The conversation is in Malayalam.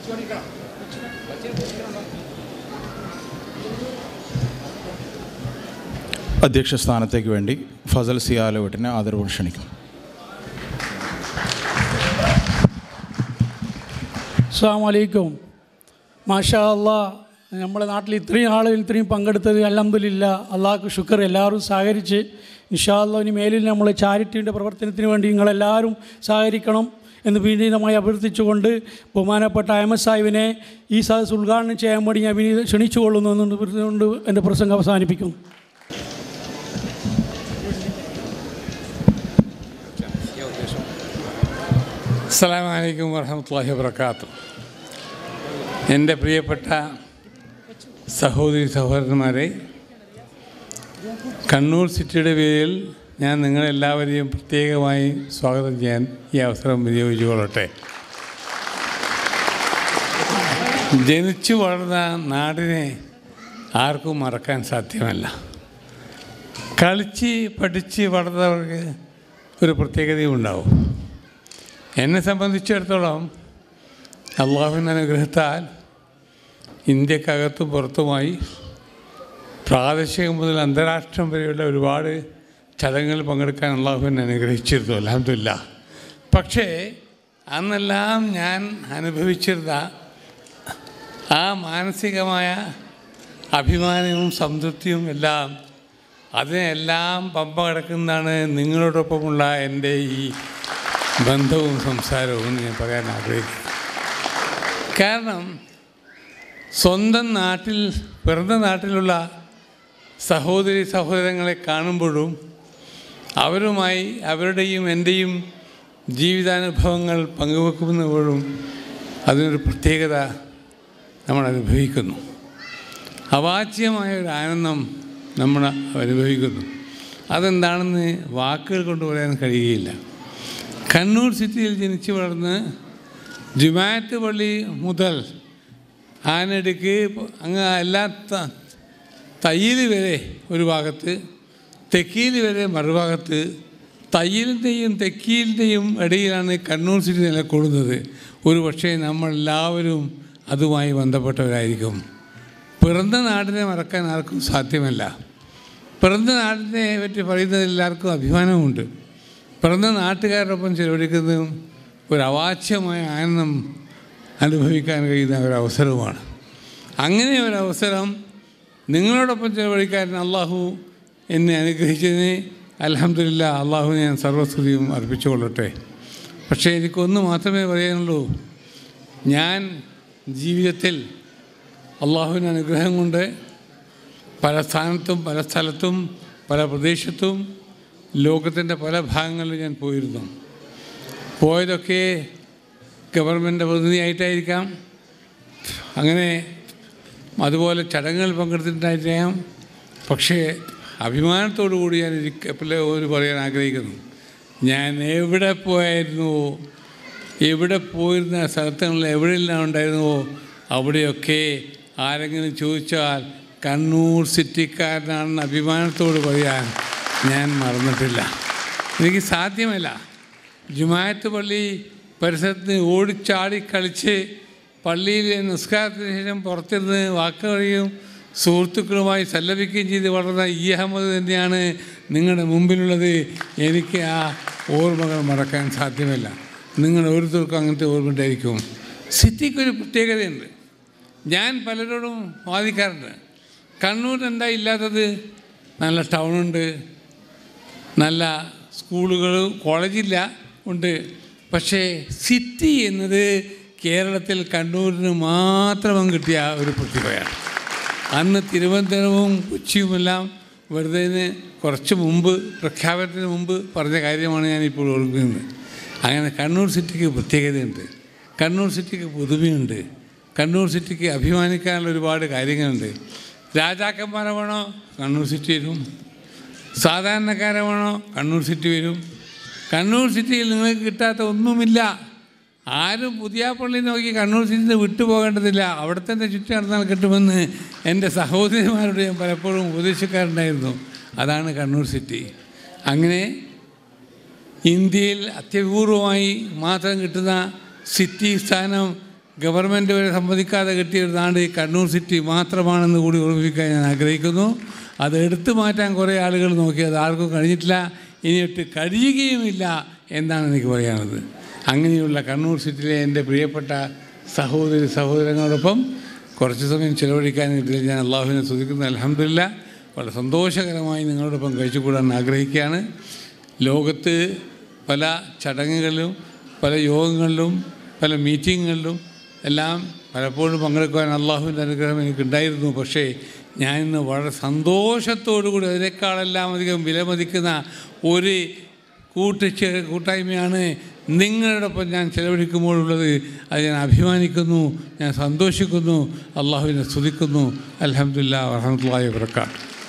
അധ്യക്ഷ സ്ഥാനത്തേക്ക് വേണ്ടി ഫസൽ സിയാലോട്ടിനെ ആദരവ് ക്ഷണിക്കും അസ്സാം വലൈക്കും മാഷാ അല്ലാ നമ്മുടെ നാട്ടിൽ ഇത്രയും ആളുകൾ ഇത്രയും പങ്കെടുത്തത് അലഹമില്ല അള്ളാഹ്ക്ക് ശുക്ർ എല്ലാവരും സഹകരിച്ച് ഇൻഷാ അല്ലാ ഇനി മേലിൽ നമ്മൾ ചാരിറ്റിയുടെ പ്രവർത്തനത്തിന് വേണ്ടി നിങ്ങളെല്ലാവരും സഹകരിക്കണം എന്ന് വിനീതമായി അഭ്യർത്ഥിച്ചുകൊണ്ട് ബഹുമാനപ്പെട്ട അഹമ്മദ് സാഹിബിനെ ഈ സദസ് ഉദ്ഘാടനം ചെയ്യാൻ വേണ്ടി ഞാൻ വിനീത ക്ഷണിച്ചുകൊള്ളുന്നു എന്നുകൊണ്ട് പറഞ്ഞുകൊണ്ട് എൻ്റെ പ്രസംഗം അവസാനിപ്പിക്കുന്നു അസ്സാം വലൈക്കും വർഹമത്തല്ലാഹി വാബർക്കാത്തു എൻ്റെ പ്രിയപ്പെട്ട സഹോദരി സഹോദരന്മാരെ കണ്ണൂർ സിറ്റിയുടെ പേരിൽ ഞാൻ നിങ്ങളെല്ലാവരെയും പ്രത്യേകമായി സ്വാഗതം ചെയ്യാൻ ഈ അവസരം വിനിയോഗിച്ചുകൊള്ളട്ടെ ജനിച്ചു വളർന്ന നാടിനെ ആർക്കും മറക്കാൻ സാധ്യമല്ല കളിച്ച് പഠിച്ച് വളർന്നവർക്ക് ഒരു പ്രത്യേകതയും ഉണ്ടാവും എന്നെ സംബന്ധിച്ചിടത്തോളം അള്ളാഹുവിൻ്റെ അനുഗ്രഹത്താൽ ഇന്ത്യക്കകത്തും പുറത്തുമായി പ്രാദേശികം മുതൽ അന്താരാഷ്ട്രം വരെയുള്ള ഒരുപാട് ചടങ്ങുകൾ പങ്കെടുക്കാൻ അള്ളാഹുവിനെ അനുഗ്രഹിച്ചിരുന്നു അലഹമില്ല പക്ഷേ അന്നെല്ലാം ഞാൻ അനുഭവിച്ചിരുന്ന ആ മാനസികമായ അഭിമാനവും സംതൃപ്തിയും എല്ലാം അതിനെല്ലാം പമ്പ കിടക്കുന്നതാണ് നിങ്ങളോടൊപ്പമുള്ള എൻ്റെ ഈ ബന്ധവും സംസാരവും എന്ന് ഞാൻ പറയാൻ ആഗ്രഹിക്കുന്നു കാരണം സ്വന്തം നാട്ടിൽ പിറന്ന നാട്ടിലുള്ള സഹോദരി സഹോദരങ്ങളെ കാണുമ്പോഴും അവരുമായി അവരുടെയും എൻ്റെയും ജീവിതാനുഭവങ്ങൾ പങ്കുവെക്കുമ്പോഴും അതിനൊരു പ്രത്യേകത നമ്മൾ അനുഭവിക്കുന്നു അവാച്യമായ ഒരു ആനന്ദം നമ്മൾ അനുഭവിക്കുന്നു അതെന്താണെന്ന് വാക്കുകൾ കൊണ്ട് പറയാൻ കഴിയുകയില്ല കണ്ണൂർ സിറ്റിയിൽ ജനിച്ചു വളർന്ന് ജുമാറ്റ് പള്ളി മുതൽ ആനടുക്ക് അങ്ങ് എല്ലാ ത- തയ്യൽ വരെ ഒരു ഭാഗത്ത് തെക്കീൽ വരെ മറുഭാഗത്ത് തയ്യലിൻ്റെയും തെക്കീലിൻ്റെയും ഇടയിലാണ് കണ്ണൂർ സിറ്റി നിലകൊള്ളുന്നത് ഒരു പക്ഷേ നമ്മളെല്ലാവരും അതുമായി ബന്ധപ്പെട്ടവരായിരിക്കും പിറന്ന നാടിനെ മറക്കാൻ ആർക്കും സാധ്യമല്ല പിറന്ന നാടിനെ പറ്റി പറയുന്നതിൽ എല്ലാവർക്കും അഭിമാനമുണ്ട് പിറന്ന നാട്ടുകാരോടൊപ്പം ചെലവഴിക്കുന്നതും ഒരു അവാച്യമായ ആനന്ദം അനുഭവിക്കാൻ കഴിയുന്ന ഒരു അവസരവുമാണ് അങ്ങനെ ഒരു അവസരം നിങ്ങളോടൊപ്പം ചെലവഴിക്കാൻ അള്ളാഹു എന്നെ അനുഗ്രഹിച്ചതിന് അലഹമില്ല അള്ളാഹു ഞാൻ സർവസ്തുതിയും അർപ്പിച്ചുകൊള്ളട്ടെ പക്ഷേ എനിക്കൊന്ന് മാത്രമേ പറയാനുള്ളൂ ഞാൻ ജീവിതത്തിൽ അള്ളാഹുവിൻ്റെ അനുഗ്രഹം കൊണ്ട് പല സ്ഥാനത്തും പല സ്ഥലത്തും പല പ്രദേശത്തും ലോകത്തിൻ്റെ പല ഭാഗങ്ങളിലും ഞാൻ പോയിരുന്നു പോയതൊക്കെ ഗവൺമെൻറ് പ്രതിനിധിയായിട്ടായിരിക്കാം അങ്ങനെ അതുപോലെ ചടങ്ങുകൾ പങ്കെടുത്തിട്ടുണ്ടായിരിക്കാം പക്ഷേ അഭിമാനത്തോടു കൂടി ഞാൻ എപ്പോഴും ഒരു പറയാൻ ആഗ്രഹിക്കുന്നു ഞാൻ എവിടെ പോയായിരുന്നുവോ എവിടെ പോയിരുന്ന സ്ഥലങ്ങളിൽ എവിടെയെല്ലാം ഉണ്ടായിരുന്നുവോ അവിടെയൊക്കെ ആരെങ്കിലും ചോദിച്ചാൽ കണ്ണൂർ സിറ്റിക്കാരനാണെന്ന് അഭിമാനത്തോട് പറയാൻ ഞാൻ മറന്നിട്ടില്ല എനിക്ക് സാധ്യമല്ല ജുമായത്ത് പള്ളി പരിസരത്ത് ഓടിച്ചാടി കളിച്ച് പള്ളിയിലെ നിസ്കാരത്തിന് ശേഷം പുറത്തിരുന്ന് വാക്കുകളിയും സുഹൃത്തുക്കളുമായി സല്ലപിക്കുകയും ചെയ്ത് വളർന്ന ഈ അഹമ്മദ് തന്നെയാണ് നിങ്ങളുടെ മുമ്പിലുള്ളത് എനിക്ക് ആ ഓർമ്മകൾ മറക്കാൻ സാധ്യമല്ല നിങ്ങൾ ഓരോരുത്തർക്കും അങ്ങനത്തെ ഓർമ്മ ഉണ്ടായിരിക്കും സിറ്റിക്കൊരു പ്രത്യേകതയുണ്ട് ഞാൻ പലരോടും വാദിക്കാറുണ്ട് കണ്ണൂരിന് എന്താ ഇല്ലാത്തത് നല്ല ടൗണുണ്ട് നല്ല സ്കൂളുകൾ കോളേജില്ല ഉണ്ട് പക്ഷേ സിറ്റി എന്നത് കേരളത്തിൽ കണ്ണൂരിന് മാത്രം കിട്ടിയ ഒരു പ്രതിഭയാണ് അന്ന് തിരുവനന്തപുരവും കൊച്ചിയുമെല്ലാം വെറുതെ കുറച്ച് മുമ്പ് പ്രഖ്യാപനത്തിന് മുമ്പ് പറഞ്ഞ കാര്യമാണ് ഞാനിപ്പോൾ ഓർക്കുന്നത് അങ്ങനെ കണ്ണൂർ സിറ്റിക്ക് പ്രത്യേകതയുണ്ട് കണ്ണൂർ സിറ്റിക്ക് പുതുമയുണ്ട് കണ്ണൂർ സിറ്റിക്ക് അഭിമാനിക്കാനുള്ള ഒരുപാട് കാര്യങ്ങളുണ്ട് രാജാക്കന്മാരെ വേണോ കണ്ണൂർ സിറ്റി വരും സാധാരണക്കാരെ വേണോ കണ്ണൂർ സിറ്റി വരും കണ്ണൂർ സിറ്റിയിൽ നിങ്ങൾക്ക് കിട്ടാത്ത ഒന്നുമില്ല ആരും പുതിയ പള്ളി നോക്കി കണ്ണൂർ സിറ്റിയിൽ നിന്ന് വിട്ടുപോകേണ്ടതില്ല അവിടെ തന്നെ ചുറ്റി നടന്നാൽ കിട്ടുമെന്ന് എൻ്റെ സഹോദരിമാരോട് ഞാൻ പലപ്പോഴും ഉപദേശിക്കാറുണ്ടായിരുന്നു അതാണ് കണ്ണൂർ സിറ്റി അങ്ങനെ ഇന്ത്യയിൽ അത്യപൂർവമായി മാത്രം കിട്ടുന്ന സിറ്റി സ്ഥാനം ഗവൺമെൻറ് വരെ സമ്മതിക്കാതെ കിട്ടിയ ഒരു നാട് ഈ കണ്ണൂർ സിറ്റി മാത്രമാണെന്ന് കൂടി ഓർമ്മിപ്പിക്കാൻ ഞാൻ ആഗ്രഹിക്കുന്നു അത് എടുത്തു മാറ്റാൻ കുറേ ആളുകൾ നോക്കി അത് ആർക്കും കഴിഞ്ഞിട്ടില്ല ഇനിയൊട്ട് കഴിയുകയുമില്ല എന്നാണ് എനിക്ക് പറയാനുള്ളത് അങ്ങനെയുള്ള കണ്ണൂർ സിറ്റിയിലെ എൻ്റെ പ്രിയപ്പെട്ട സഹോദരി സഹോദരങ്ങളോടൊപ്പം കുറച്ച് സമയം ചിലവഴിക്കാൻ കിട്ടിയത് ഞാൻ അള്ളാഹുവിനെ സ്തുതിക്കുന്നു അലഹമില്ല വളരെ സന്തോഷകരമായി നിങ്ങളോടൊപ്പം കഴിച്ചുകൂടാൻ ആഗ്രഹിക്കുകയാണ് ലോകത്ത് പല ചടങ്ങുകളിലും പല യോഗങ്ങളിലും പല മീറ്റിങ്ങുകളിലും എല്ലാം പലപ്പോഴും പങ്കെടുക്കുവാൻ അള്ളാഹുവിൻ്റെ അനുഗ്രഹം എനിക്കുണ്ടായിരുന്നു പക്ഷേ ഞാൻ ഇന്ന് വളരെ സന്തോഷത്തോടുകൂടി അതിനേക്കാളെല്ലാം അധികം വിലമതിക്കുന്ന ഒരു കൂട്ടിച്ചേ കൂട്ടായ്മയാണ് നിങ്ങളോടൊപ്പം ഞാൻ ചെലവഴിക്കുമ്പോഴുള്ളത് അത് ഞാൻ അഭിമാനിക്കുന്നു ഞാൻ സന്തോഷിക്കുന്നു അള്ളാഹുവിനെ സ്തുതിക്കുന്നു അലഹമുല്ല വറഹമത്തല്ലാ വാബർക്കാത്തു